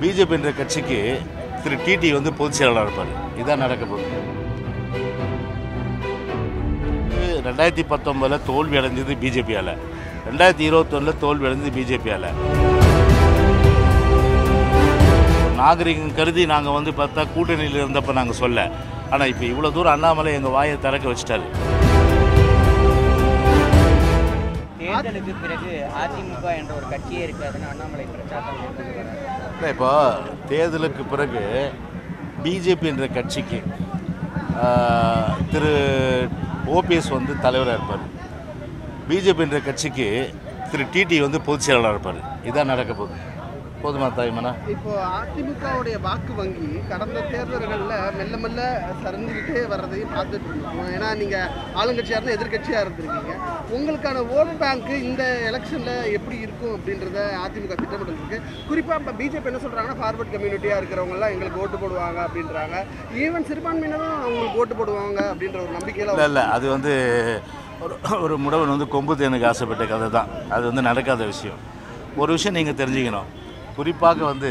BJP என்ற கட்சிக்கு திரு DD வந்து பொதுச் செயலாளர் இருப்பார் இதான் நடக்க போகுது ரெண்டாயிரத்தி பத்தொன்பதில் தோல்வி அடைஞ்சது பிஜேபியால் ரெண்டாயிரத்தி இருபத்தொன்னில் தோல்வி அடைஞ்சது பிஜேபியால் நாகரிகம் கருதி நாங்கள் வந்து பார்த்தா கூட்டணியில் இருந்தப்போ நாங்கள் சொல்ல ஆனால் இப்போ இவ்வளோ தூரம் அண்ணாமலை எங்கள் வாயை திறக்க வச்சுட்டாரு தேர்தலுக்கு பிறகு அதிமுக என்ற ஒரு கட்சியே இருக்காதுன்னு அண்ணாமலை பிரச்சாரம் மேற்கொண்டு வர்றாரு. இல்லை இப்போ தேர்தலுக்கு பிறகு பிஜேபி என்ற கட்சிக்கு ஆஹ், திரு ஓபிஎஸ் வந்து தலைவராக இருப்பார் பிஜேபி என்ற கட்சிக்கு திரு டிடி வந்து பொதுச் செயலாளர் இருப்பார் இதான் நடக்க போகுது போதுமா தாய்மனா இப்போ அதிமுகவுடைய வாக்கு வங்கி கடந்த தேர்தல்களில் மெல்ல மெல்ல சரிஞ்சுக்கிட்டே வர்றதையும் பார்த்துட்டு இருக்கோம் ஏன்னா நீங்கள் ஆளுங்கட்சியாக இருந்து எதிர்கட்சியாக இருந்திருக்கீங்க உங்களுக்கான ஓட் பேங்க் இந்த எலெக்ஷனில் எப்படி இருக்கும் அப்படின்றத அதிமுக திட்டமிடல் இருக்கு குறிப்பாக இப்போ பிஜேபி என்ன சொல்கிறாங்கன்னா ஃபார்வர்ட் கம்யூனிட்டியாக இருக்கிறவங்கலாம் எங்களுக்கு ஓட்டு போடுவாங்க அப்படின்றாங்க ஈவன் சிறுபான்மையினரும் அவங்களுக்கு ஓட்டு போடுவாங்க அப்படின்ற ஒரு நம்பிக்கையில் இல்லை இல்லை அது வந்து ஒரு ஒரு முடவன் வந்து கொம்பு தேனுக்கு ஆசைப்பட்ட கதை தான் அது வந்து நடக்காத விஷயம் ஒரு விஷயம் நீங்கள் தெரிஞ்சுக்கணும் குறிப்பாக வந்து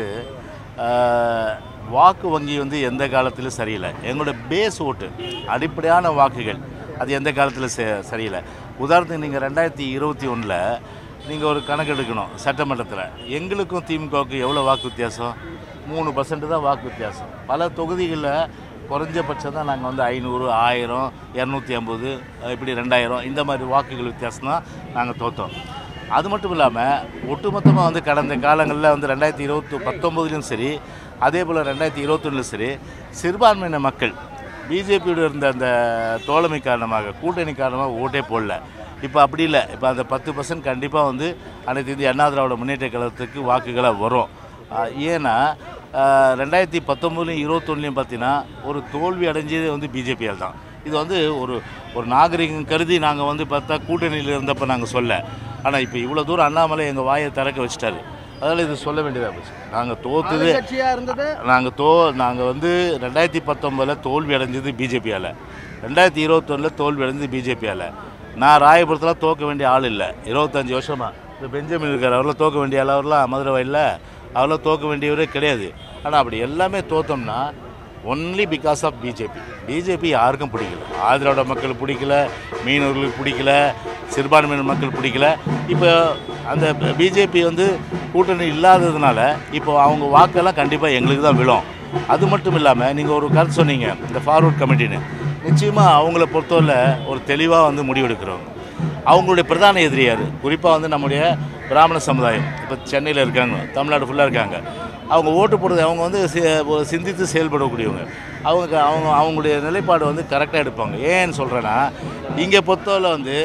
ஆஹ், வாக்கு வங்கி வந்து எந்த காலத்திலும் சரியில்லை எங்களோட பேஸ் ஓட்டு அடிப்படையான வாக்குகள் அது எந்த காலத்தில் ச- சரியில்லை உதாரணத்துக்கு நீங்கள் ரெண்டாயிரத்தி இருபத்தி ஒன்றில் நீங்கள் ஒரு கணக்கு எடுக்கணும் சட்டமன்றத்தில் எங்களுக்கும் திமுகவுக்கும் எவ்வளோ வாக்கு வித்தியாசம் மூணு பர்சன்ட் தான் வாக்கு வித்தியாசம் பல தொகுதிகளில் குறைஞ்சபட்சம் தான் நாங்கள் வந்து ஐநூறு ஆயிரம் இரநூத்தி ஐம்பது இப்படி ரெண்டாயிரம் இந்த மாதிரி வாக்குகள் வித்தியாசம் தான் நாங்கள் தோற்றோம் அது மட்டும் இல்லாமல் ஒட்டுமொத்தமாக வந்து கடந்த காலங்களில் வந்து ரெண்டாயிரத்தி இருபத்தி பத்தொம்போதுலையும் சரி அதே போல் ரெண்டாயிரத்தி இருபத்தொன்னுலையும் சரி சிறுபான்மையின மக்கள் பிஜேபியோட இருந்த அந்த தோழமை காரணமாக கூட்டணி காரணமாக ஓட்டே போடல இப்போ அப்படி இல்லை இப்போ அந்த பத்து பர்சன்ட் கண்டிப்பாக வந்து அனைத்து இந்திய அண்ணா திராவிட முன்னேற்ற கழகத்துக்கு வாக்குகளாக வரும் ஆஹ் ஏன்னா ஆஹ் ரெண்டாயிரத்தி பத்தொம்போதுலையும் இருபத்தொன்னுலையும் பார்த்தீங்கன்னா ஒரு தோல்வி அடைஞ்சது வந்து பிஜேபியால் தான் இது வந்து ஒரு ஒரு நாகரிகம் கருதி நாங்கள் வந்து பார்த்தா கூட்டணியில் இருந்தப்போ நாங்கள் சொல்ல ஆனால் இப்போ இவ்வளோ தூரம் அண்ணாமலை எங்கள் வாயை திறக்க வச்சுட்டாரு அதனால் இது சொல்ல வேண்டியதாக போச்சு நாங்கள் தோத்துது ஆளுங்கட்சியாக இருந்தது நாங்கள் தோ நாங்கள் வந்து ரெண்டாயிரத்தி பத்தொம்பதில் தோல்வி அடைஞ்சது பிஜேபியால் ரெண்டாயிரத்தி இருபத்தொன்னில் தோல்வி அடைஞ்சது பிஜேபியால் நான் ராயபுரத்தில் தோக்க வேண்டிய ஆள் இல்லை இருபத்தஞ்சி வருஷமா இந்த பெஞ்சமின் இருக்கார் அவரெல்லாம் தோக்க வேண்டிய ஆள் அவர்லாம் மதுரை வயலில் அவரெல்லாம் தோக்க வேண்டியவரே கிடையாது ஆனால் அப்படி எல்லாமே தோத்தோம்னா only because of BJP BJP யாருக்கும் பிடிக்கல ஆதிராவிட மக்கள் பிடிக்கல மீனவர்களுக்கு பிடிக்கல சிறுபான்மையினர் மக்கள் பிடிக்கல இப்போ அந்த பிஜேபி வந்து கூட்டணி இல்லாததுனால இப்போ அவங்க வாக்கெல்லாம் கண்டிப்பாக எங்களுக்கு தான் விழும் அது மட்டும் இல்லாமல் நீங்கள் ஒரு கருத்து சொன்னீங்க இந்த ஃபார்வர்ட் கமிட்டின்னு நிச்சயமாக அவங்கள பொறுத்தவரை ஒரு தெளிவாக வந்து முடிவெடுக்கிறவங்க அவங்களுடைய பிரதான எதிரியார் குறிப்பாக வந்து நம்முடைய பிராமண சமுதாயம் இப்போ சென்னையில் இருக்காங்க தமிழ்நாடு ஃபுல்லாக இருக்காங்க அவங்க ஓட்டு போடுறது அவங்க வந்து சி- ஒரு சிந்தித்து செயல்படக்கூடியவங்க அவங்க அவங்க அவங்களுடைய நிலைப்பாடு வந்து கரெக்டாக எடுப்பாங்க ஏன்னு சொல்கிறேன்னா இங்கே பொறுத்தவரை வந்து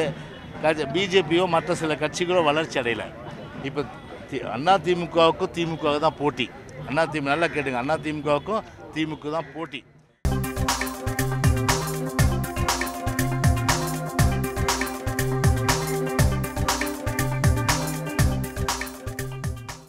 பிஜேபியோ மற்ற சில கட்சிகளோ வளர்ச்சி அடையலை இப்போ தி- அண்ணா திமுகவுக்கும் திமுக தான் போட்டி அண்ணா திமுக நல்லா கேட்டுங்க அண்ணா திமுகவுக்கும் திமுக தான் போட்டி